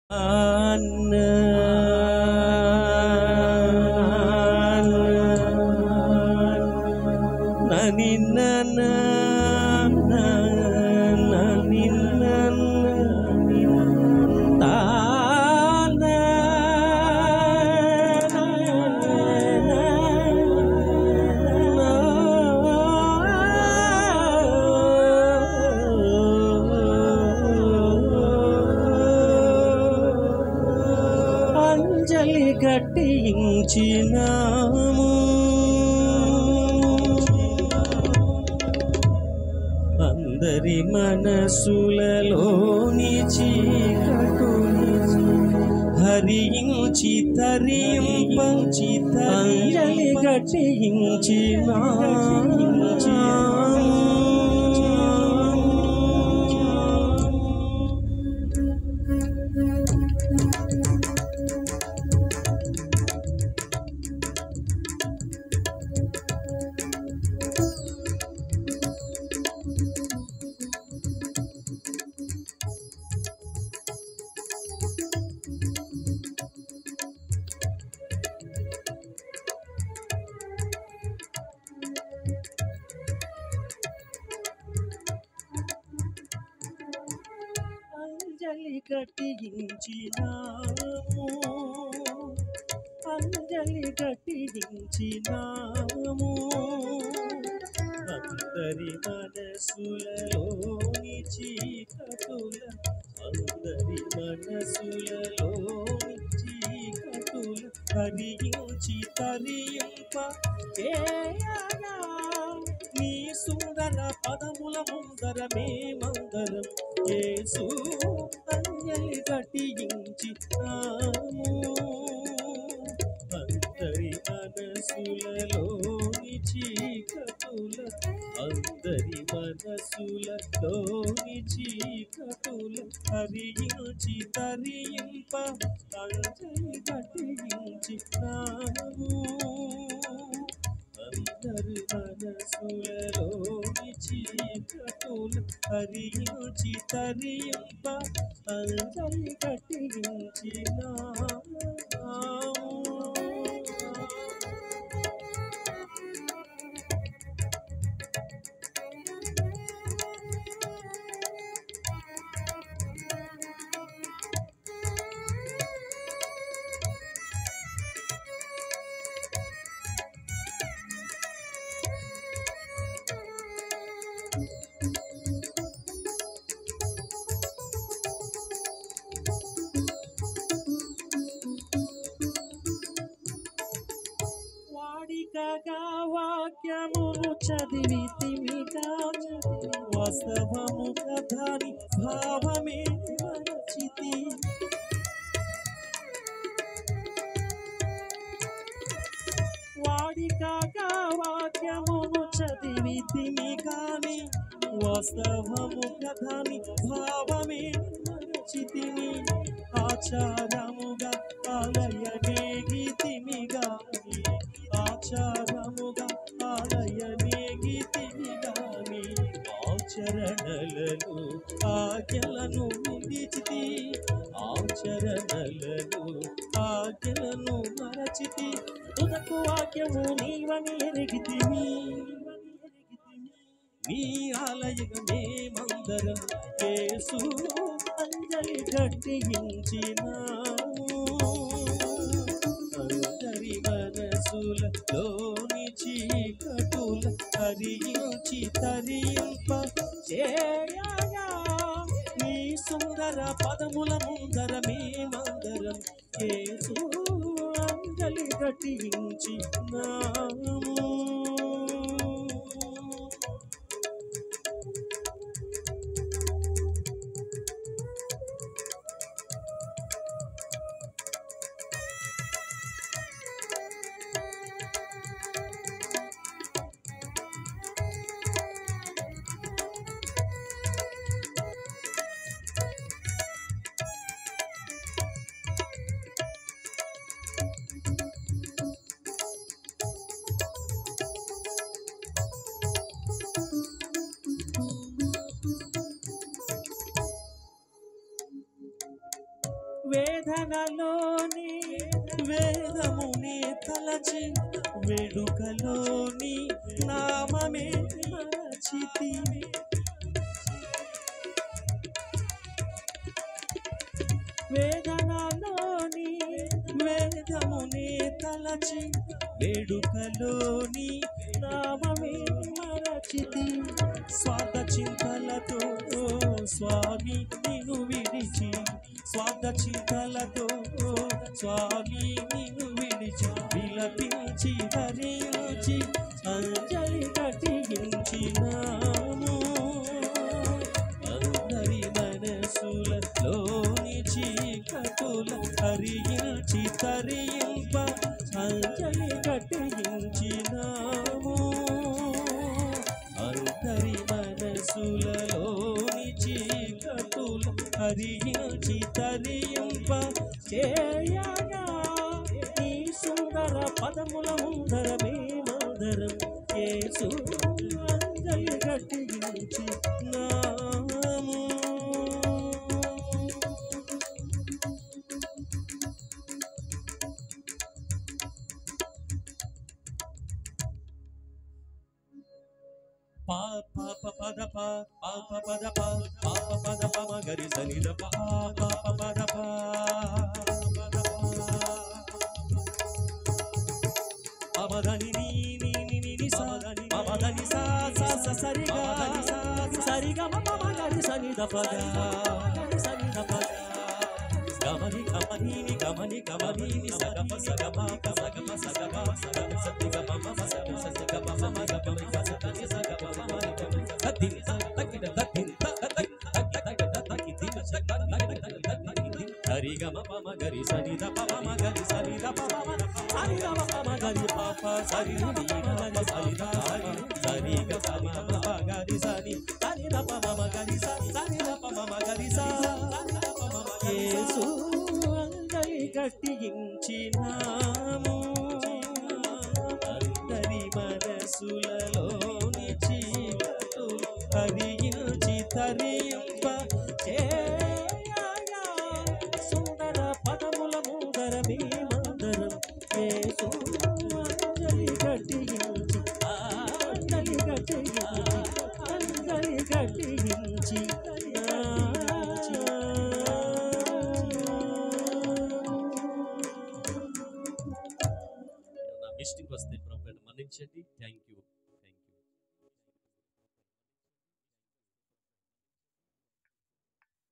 అంజలి గట్టించినాము అందరి మనసులలోని చీకటుని హరించి తరింపంచి అంజలి గట్టించినాము అంజలి కట్టించినాము అంజలి కట్టించినాము అందరి మనసులలోని చీకటుల అందరి మనసులలోని చీకటుల హరించి తరింప చేయగా నీ సుందర పదముల ముందర మేమందరం యేసు అంజలి కట్టించి అందరి మనసులలోని చీకటుల అందరి మనసులలోని చీకటుల హరించి తరింప అంజలి కట్టించి అందరి మనసులలోని చీకటులు హరించి తరింప అంజలి కట్టించిన వాడికగా వాక్యమును చదివి తిమిగా వాస్తవము కథని భావమే మరచితి వాడికగా వాక్యమును చదివి తిమిగాని వాస్తవము కథని భావమే మరచితిని ఆచారముగా ఆలయనే గీతిమిగాని ఆచారముగా ఆలయనే గీతిమిగాని ఆచరణలను ఆజ్ఞలను విడిచితి ఆచరణలను ఆజ్ఞలను మరచితి తుదకు వాక్యము నీవని ఎరిగితిమి నీ ఆలయక మేమందరం యేసు అంజలి కట్టించినాము అందరి మనసులలోని చీకటుల హరించి తరింప చేయగా నీ సుందర పదముల ముందర మేమందరం యేసు అంజలి కట్టించినాము వేదనలోని వేదముని తలచి వేడుకలోని నామమే మరచితి వేదనలోని వేదముని తలచి వేడుకలోని నామమే మరచితి స్వార్థ చింతలతో స్వామి నిన్ను విడిచి స్వార్థ చింతలతో స్వామి నిన్ను విడిచి విలపించి హరించి అంజలి కట్టించినాము అందరి మనసులలోని చీకటుల హరించి తరింప అంజలి కట్టించినాము అందరి మనసులలోని చీకటుల హరించి తరింప చేయగా ఈ సుందర పదముల ముందర మేమందరం యేసు అంజలి కట్టించి నాము పా పా ప పద ప పా ప పద ప పా ప పద ప మ గరి సని ద ప పా ప పద ప పద ప పమదని నీ నీ నీ నీ ని సా పమదని సా సా సా సరి గా సరి గా మ పమ గరి సని ద ప గా సని ద ప గా గమని గమని ని గమని గమని ని స గ ప స గ మ ప స గ మ స గ మ స గ మ స తి గ మ మ స గ మ స గ మ మ మ గ మ మ స త ని స గ మ మ మ ని గ మ స తి ని స త కి ద త తి ని త త త త త త త కి తి ని స త త త త త కి తి హరి గ మ ప మ గరి స ని ద ప మ మ గరి స ని ద ప మ మ హరి గ మ ప మ గరి ప ప స రి ని ని మ మ స ని ద స రి స రి గ స ని మ ప గరి స ని స ని ద ప మ మ గరి స స ని ద ప మ మ గరి స యేసు అంజలి కట్టించినాము అందరి మనసులలోని చీకటు హరించి తరింప చేయగా సుందర పదముల ముందర మేమందరం యేసు అంజలి కట్టించి అంజలి కట్టించి అంజలి కట్టించి నా మిస్టేక్ వస్తే ప్రభు మన్నించండి థ్యాంక్ యూ